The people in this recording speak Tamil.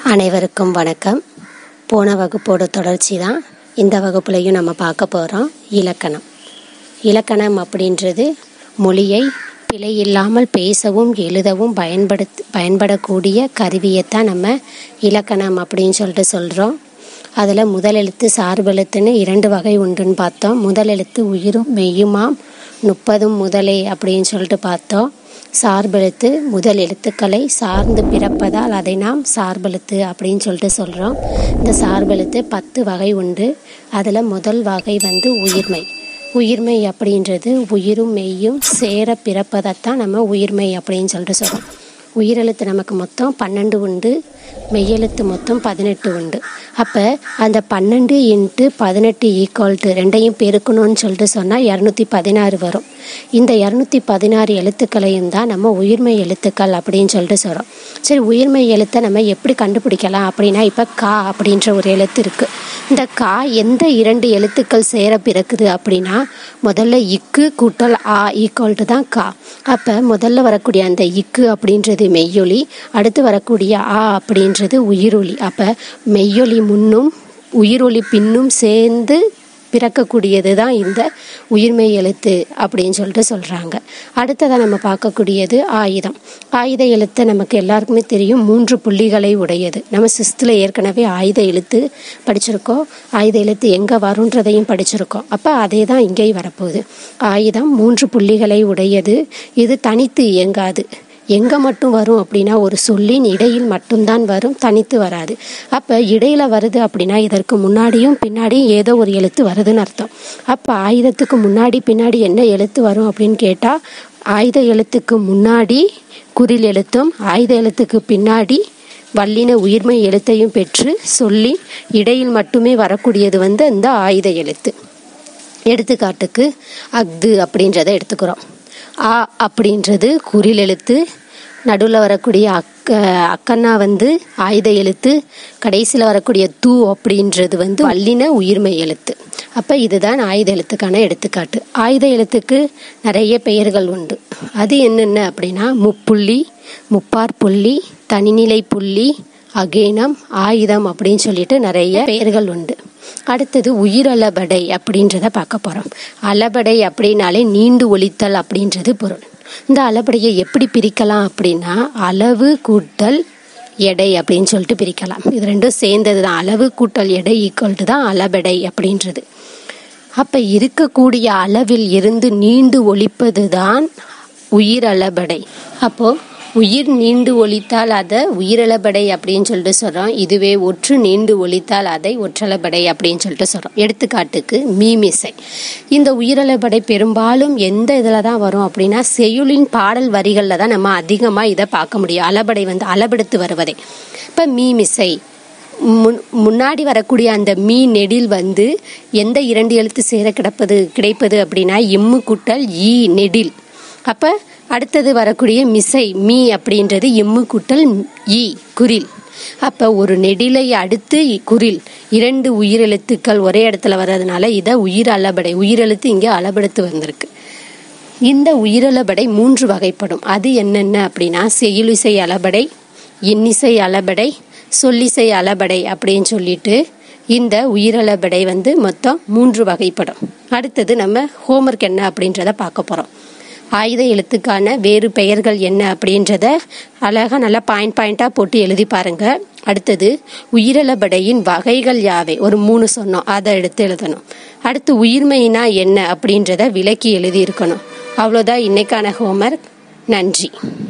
அனைவருக்கும் வணக்கம் போன வகுப்போட தொடர்ச்சி தான் இந்த வகுப்புலையும் நம்ம பார்க்க போகிறோம் இலக்கணம் இலக்கணம் அப்படின்றது மொழியை பிழை இல்லாமல் பேசவும் எழுதவும் பயன்படுத் பயன்படக்கூடிய கருவியைத்தான் நம்ம இலக்கணம் அப்படின்னு சொல்லிட்டு சொல்கிறோம் அதில் முதல் எழுத்து சார்பெழுத்துன்னு இரண்டு வகை உண்டுன்னு பார்த்தோம் முதல் எழுத்து உயிரும் மெய்யுமாம் முப்பதும் முதலே அப்படின்னு சொல்லிட்டு பார்த்தோம் சார்பெழுத்து முதல் எழுத்துக்களை சார்ந்து பிறப்பதால் அதை நாம் சார்பெழுத்து அப்படின்னு சொல்லிட்டு சொல்கிறோம் இந்த சார்பெழுத்து பத்து வகை உண்டு அதில் முதல் வகை வந்து உயிர்மை உயிர்மை அப்படின்றது உயிரும் மெய்யும் சேர பிறப்பதைத்தான் நம்ம உயிர்மை அப்படின்னு சொல்லிட்டு சொல்கிறோம் உயிரெழுத்து நமக்கு மொத்தம் பன்னெண்டு உண்டு மெய்யெழுத்து மொத்தம் பதினெட்டு உண்டு அப்போ அந்த பன்னெண்டு இன்ட்டு பதினெட்டு ஈக்குவல் டு ரெண்டையும் பெருக்கணும்னு சொல்லிட்டு சொன்னால் இரநூத்தி பதினாறு வரும் இந்த இரநூத்தி பதினாறு எழுத்துக்களையும் தான் நம்ம உயிர்மை எழுத்துக்கள் அப்படின்னு சொல்லிட்டு சொல்கிறோம் சரி உயிர்மை எழுத்தை நம்ம எப்படி கண்டுபிடிக்கலாம் அப்படின்னா இப்போ கா அப்படின்ற ஒரு எழுத்து இருக்குது இந்த கா எந்த இரண்டு எழுத்துக்கள் சேர பிறக்குது அப்படின்னா முதல்ல இக்கு கூட்டல் ஆ ஈக்குவல் டு தான் கா அப்போ முதல்ல வரக்கூடிய அந்த இக்கு அப்படின்றது மெய்யொலி அடுத்து வரக்கூடிய ஆ அப்படின்றது உயிரொலி அப்போ மெய்யொலி முன்னும் உயிரொலி பின்னும் சேர்ந்து பிறக்கக்கூடியது தான் இந்த உயிர்மை எழுத்து அப்படின்னு சொல்லிட்டு சொல்கிறாங்க அடுத்ததாக நம்ம பார்க்கக்கூடியது ஆயுதம் ஆயுத எழுத்து நமக்கு எல்லாருக்குமே தெரியும் மூன்று புள்ளிகளை உடையது நம்ம சிஸ்த்தில் ஏற்கனவே ஆயுத எழுத்து படிச்சிருக்கோம் ஆயுத எழுத்து எங்கே வருன்றதையும் படிச்சிருக்கோம் அப்போ அதே தான் இங்கேயும் வரப்போகுது ஆயுதம் மூன்று புள்ளிகளை உடையது இது தனித்து இயங்காது எங்கே மட்டும் வரும் அப்படின்னா ஒரு சொல்லின் இடையில் மட்டும்தான் வரும் தனித்து வராது அப்போ இடையில வருது அப்படின்னா இதற்கு முன்னாடியும் பின்னாடியும் ஏதோ ஒரு எழுத்து வருதுன்னு அர்த்தம் அப்போ ஆயுதத்துக்கு முன்னாடி பின்னாடி என்ன எழுத்து வரும் அப்படின்னு கேட்டால் ஆயுத எழுத்துக்கு முன்னாடி குறில் எழுத்தும் ஆயுத எழுத்துக்கு பின்னாடி வல்லின உயிர்மை எழுத்தையும் பெற்று சொல்லி இடையில் மட்டுமே வரக்கூடியது வந்து அந்த ஆயுத எழுத்து எடுத்துக்காட்டுக்கு அஃது அப்படின்றத எடுத்துக்கிறோம் ஆ அப்படின்றது குறில் எழுத்து நடுவில் வரக்கூடிய அக்க அக்கன்னா வந்து ஆயுத எழுத்து கடைசியில் வரக்கூடிய தூ அப்படின்றது வந்து வல்லின உயிர்மை எழுத்து அப்போ இதுதான் ஆயுத எழுத்துக்கான எடுத்துக்காட்டு ஆயுத எழுத்துக்கு நிறைய பெயர்கள் உண்டு அது என்னென்ன அப்படின்னா முப்புள்ளி முப்பார் புள்ளி தனிநிலை புள்ளி அகேனம் ஆயுதம் அப்படின்னு சொல்லிட்டு நிறைய பெயர்கள் உண்டு அடுத்தது உயிரலபடை அப்படின்றத பார்க்க போகிறோம் அலபடை அப்படின்னாலே நீண்டு ஒழித்தல் அப்படின்றது பொருள் இந்த அலபடையை எப்படி பிரிக்கலாம் அப்படின்னா அளவு கூட்டல் எடை அப்படின்னு சொல்லிட்டு பிரிக்கலாம் இது ரெண்டும் சேர்ந்தது தான் அளவு கூட்டல் எடை ஈக்குவல் டு தான் அளபடை அப்படின்றது அப்போ இருக்கக்கூடிய அளவில் இருந்து நீண்டு ஒழிப்பது தான் உயிரளபடை அப்போது உயிர் நீண்டு ஒழித்தால் அதை உயிரிழபடை அப்படின்னு சொல்லிட்டு சொல்கிறோம் இதுவே ஒற்று நீண்டு ஒழித்தால் அதை ஒற்றளபடை அப்படின்னு சொல்லிட்டு சொல்கிறோம் எடுத்துக்காட்டுக்கு மீமிசை இந்த உயிரிழபடை பெரும்பாலும் எந்த இதில் தான் வரும் அப்படின்னா செய்யுளின் பாடல் வரிகளில் தான் நம்ம அதிகமாக இதை பார்க்க முடியும் அளபடை வந்து அளபெடுத்து வருவதை இப்போ மீமிசை முன் முன்னாடி வரக்கூடிய அந்த மீ நெடில் வந்து எந்த இரண்டு எழுத்து சேர கிடப்பது கிடைப்பது அப்படின்னா எம்மு கூட்டல் ஈ நெடில் அப்போ அடுத்தது வரக்கூடிய மிசை மீ அப்படின்றது எம்மு கூட்டல் ஈ குரில் அப்போ ஒரு நெடிலை அடுத்து குரில் இரண்டு உயிரெழுத்துக்கள் ஒரே இடத்துல வர்றதுனால இதை உயிர் அளபடை உயிரெழுத்து இங்கே அளபெடுத்து வந்திருக்கு இந்த உயிரளபடை மூன்று வகைப்படும் அது என்னென்ன அப்படின்னா செய்யுளிசை அளபடை இன்னிசை அளபடை சொல்லிசை அளபடை அப்படின்னு சொல்லிட்டு இந்த உயிரளபடை வந்து மொத்தம் மூன்று வகைப்படும் அடுத்தது நம்ம ஹோம்ஒர்க் என்ன அப்படின்றத பார்க்க போகிறோம் ஆயுத எழுத்துக்கான வேறு பெயர்கள் என்ன அப்படின்றத அழகாக நல்லா பாயிண்ட் பாயிண்டாக போட்டு எழுதி பாருங்க அடுத்தது உயிரிழபடையின் வகைகள் யாவை ஒரு மூணு சொன்னோம் அதை எடுத்து எழுதணும் அடுத்து உயிர்மைனா என்ன அப்படின்றத விளக்கி எழுதி இருக்கணும் அவ்வளோதான் இன்னைக்கான ஹோம்ஒர்க் நன்றி